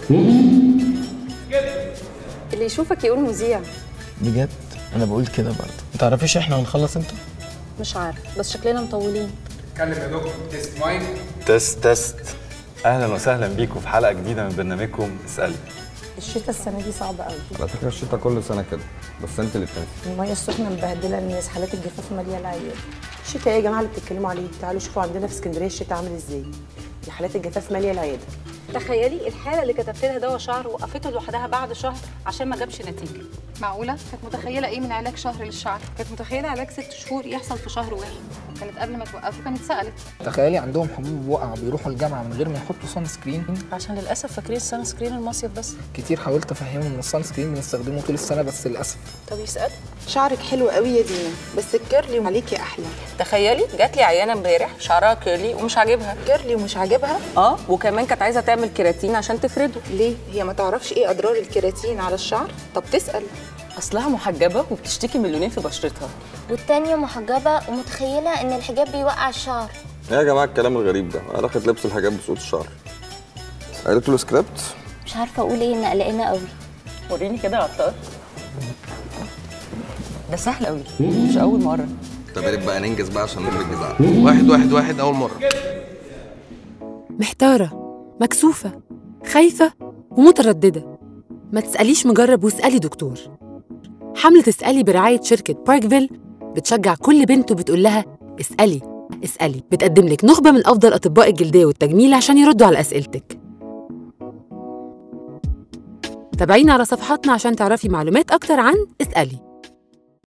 اللي يشوفك يقول مذيع بجد انا بقول كده برضه ما تعرفيش احنا هنخلص امتى مش عارف بس شكلنا مطولين اتكلم يا دكتور تيست مايك تست تست اهلا وسهلا بيكم في حلقه جديده من برنامجكم اسالي الشتاء السنه دي صعبه قوي على فكره الشتاء كل سنه كده بس انت اللي بتنسي الميه السخنه مبهدله الناس حالات الجفاف ماليه العيال الشتاء يا جماعه اللي بتتكلموا عليه تعالوا شوفوا عندنا في اسكندريه الشتاء عامل ازاي دي حالات الجفاف ماليه العياده تخيلي الحاله اللي كتبت لها دواء شعر وقفته لوحدها بعد شهر عشان ما جابش نتيجه معقولة؟ كانت متخيلة ايه من علاج شهر للشعر؟ كانت متخيلة علاج ست شهور يحصل في شهر واحد كانت قبل ما توقفه كانت سألت تخيلي عندهم حبوب وقع بيروحوا الجامعه من غير ما يحطوا سان سكرين عشان للاسف فاكرين السان سكرين المصيف بس كتير حاولت افهمهم ان السان سكرين بنستخدمه طول السنه بس للاسف طب يسال شعرك حلو قوي يا دينا بس الكيرلي عليكي احلى تخيلي جات لي عيانه امبارح شعرها كيرلي ومش عاجبها كيرلي ومش عاجبها اه وكمان كانت عايزه تعمل كيراتين عشان تفرده ليه هي ما تعرفش ايه اضرار الكيراتين على الشعر طب تسال اصلها محجبه وبتشتكي من لونين في بشرتها والتانية محجبة ومتخيلة إن الحجاب بيوقع الشعر ايه يا جماعه الكلام الغريب ده علاقه لبس الحاجات بصوت الشعر قالت له سكريبت مش عارفة أقول إيه إن قلقانة قوي وريني كده يا عطار ده سهل قوي مش اول مره طب يا ريت بقى ننجز بقى عشان نخرج جزاء واحد واحد واحد اول مره محتارة مكسوفة خايفة ومترددة ما تسأليش مجرب واسألي دكتور حملة اسألي برعاية شركة باركفيل بتشجع كل بنت وبتقول لها اسألي اسألي بتقدم لك نخبة من أفضل أطباء الجلدية والتجميل عشان يردوا على أسئلتك تابعينا على صفحاتنا عشان تعرفي معلومات أكتر عن اسألي